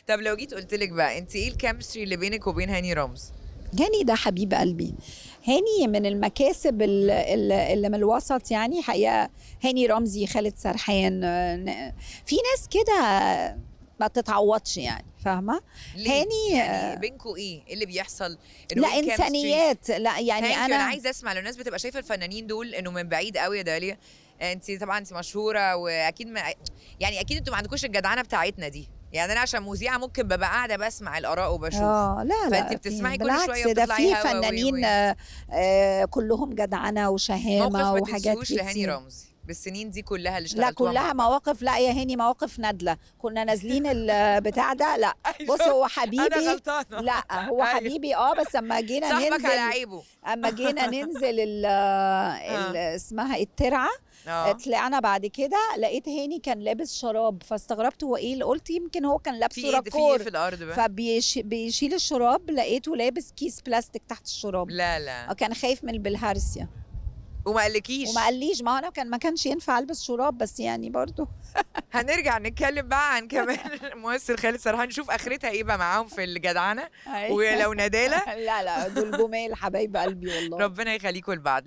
طب لو جيت قلت لك بقى انت ايه الكيمستري اللي بينك وبين هاني رمز هاني ده حبيب قلبي هاني من المكاسب ال- ال- اللي من الوسط يعني حقيقه هاني رمزي خالد سرحان آه، ن- في ناس كده ما تتعوضش يعني فاهمه ليه؟ هاني يعني آه، بينكوا ايه ايه اللي بيحصل إنه لا إيه الchemistry؟ انسانيات لا يعني Thank you. انا انا عايزه اسمع لو الناس بتبقى شايفه الفنانين دول انه من بعيد قوي يا داليا انت طبعا انت مشهوره واكيد ما يعني اكيد انتوا ما عندكوش الجدعنه بتاعتنا دي يعني انا عشان مذيعه ممكن ببقى قاعده بسمع الاراء وبشوف اه لا لا فأنت في- بتسمعي كل بالعكس شوية ده وبتطلعي في هوا وي- فنانين وي. آه، آه كلهم جدعنه موقف وشهامه ما وحاجات تنسوش لهاني كتير رمزي بالسنين دي كلها اللي لا اشتغلتوها كلها مع بعض. مواقف لا يا هاني مواقف نادله كنا نازلين البتاع ده لا بص هو حبيبي انا غلطانه لا هو أيوة. حبيبي اه بس اما جينا صاحبك على ننزل عيبه اما جينا ننزل ال ال اسمها الترعه اه طلعنا بعد كده لقيت هاني كان لابس شراب فاستغربت هو ايه قلت يمكن هو كان في لابسه ايه في ايه راكور في الارض بقى فبيشيل الشراب لقيته لابس كيس بلاستيك تحت الشراب لا لا كان خايف من البلهارسيا وما قالكيش وما قاليش ما هو انا كان ما كانش ينفع البس شراب بس يعني برضو هنرجع نتكلم بقى عن كمان الممثل خالد سرحان نشوف اخرتها ايه بقى معاهم في الجدعنه ولو ندالة لا لا دول جمال حبايب قلبي والله ربنا يخليكم لبعض